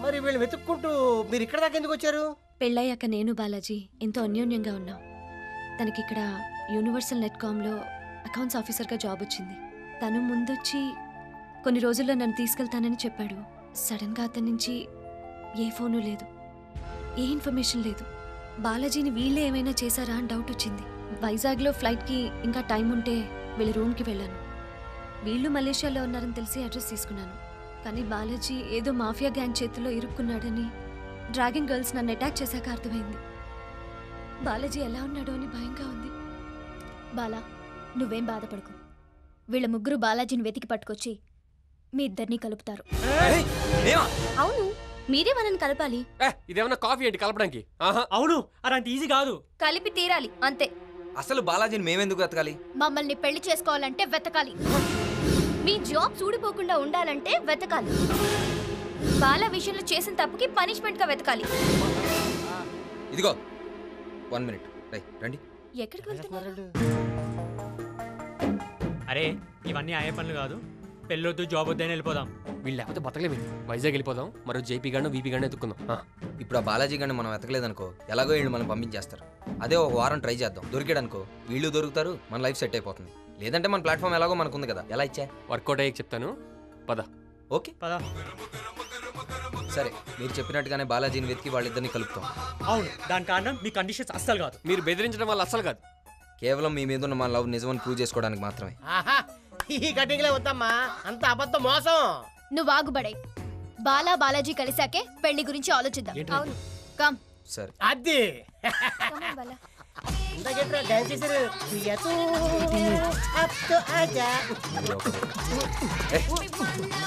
మరి వీళ్ళు వెతుక్కుంటూ మీరు ఇక్కడ దాకా ఎందుకు వచ్చారు పెళ్ళయ్యాక నేను బాలాజీ ఎంతో అన్యోన్యంగా ఉన్నాం తనకిక్కడ యూనివర్సల్ నెట్ కామ్లో అకౌంట్స్ ఆఫీసర్గా జాబ్ వచ్చింది తను ముందొచ్చి కొన్ని రోజుల్లో నన్ను తీసుకెళ్తానని చెప్పాడు సడన్గా అతని నుంచి ఏ ఫోను లేదు ఏ ఇన్ఫర్మేషన్ లేదు బాలాజీని వీళ్ళే ఏమైనా చేశారా అని డౌట్ వచ్చింది వైజాగ్లో ఫ్లైట్కి ఇంకా టైం ఉంటే వీళ్ళ రూమ్కి వెళ్ళాను వీళ్ళు మలేషియాలో ఉన్నారని తెలిసి అడ్రస్ తీసుకున్నాను కానీ బాలాజీ ఏదో మాఫియా గ్యాంగ్ చేతిలో ఇరుక్కున్నాడని డ్రాగన్ గర్ల్స్ నన్ను అటాక్ చేశాక అర్థమైంది బాలాజీ ఎలా ఉన్నాడో అని భయంగా ఉంది బాలా నువ్వేం బాధపడకు వీళ్ళ ముగ్గురు బాలాజీని వెతికి పట్టుకొచ్చి మీ ఇద్దరిని కలుపుతారు అవును మీరే మనల్ని కలపాలి ఏ ఇదేమన్నా కాఫీ ఏంటి కలపడానికి ఆహా అవును అలాంటి ఈజీ కాదు కలిపి తీరాలి అంతే అసలు బాలాజీని మేమెందుకు వెతకాలి మమ్మల్ని పెళ్లి చేసుకోవాలంటే వెతకాలి మీ జాబ్ చూడిపోకుండా ఉండాలంటే వెతకాలి బాలా విషయంలో చేసిన తప్పుకి పనిష్మెంట్ గా వెతకాలి ఇదిగో వన్ మినిట్ రై రండి ఎక్కడికి వెళ్తున్నారు అరే ఇవన్నీ అయ్యే పనులు కాదు పెళ్ళొద్దు జాబ్ వద్దని వెళ్ళిపోదాం వీళ్ళు లేకపోతే బతకలేము వైజాగ్ వెళ్ళిపోదాం మరో జేపీ గాను వీపీ గాను ఎత్తుకుందాం ఆ, ఇప్పుడు ఆ బాలాజీ గారిని మనం వెతకలేదనుకో ఎలాగో వీళ్ళు మనం పంపించేస్తారు అదే ఒక వారం ట్రై చేద్దాం దొరికాడనుకో వీళ్ళు దొరుకుతారు మన లైఫ్ సెట్ అయిపోతుంది లేదంటే మన ప్లాట్ఫామ్ ఎలాగో మనకుంది కదా ఎలా ఇచ్చా వర్కౌట్ అయ్యాక చెప్తాను పద ఓకే పదా సరే మీరు చెప్పినట్టుగానే బాలాజీని వెతికి వాళ్ళిద్దరిని కలుపుతాం అవును దాని కారణం మీ కండిషన్స్ అస్సలు కాదు మీరు బెదిరించడం వల్ల అస్సలు కాదు కేవలం మీ మీద ఉన్న మా లవ్ నిజమని ప్రూవ్ చేసుకోవడానికి మాత్రమే ఆహా ఈ కటింగ్లే వద్దమ్మా అంత అబద్ధం మోసం నువ్వు ఆగుబడే బాలా బాలాజీ కలిసాకే పెళ్లి గురించి ఆలోచిద్దాం అవును కమ్ సరే అది Come on, బాలా ఇందాకేంట్రా డాన్స్ చేశారు "దియతూ, అప్ తో ఆజా." ఏ,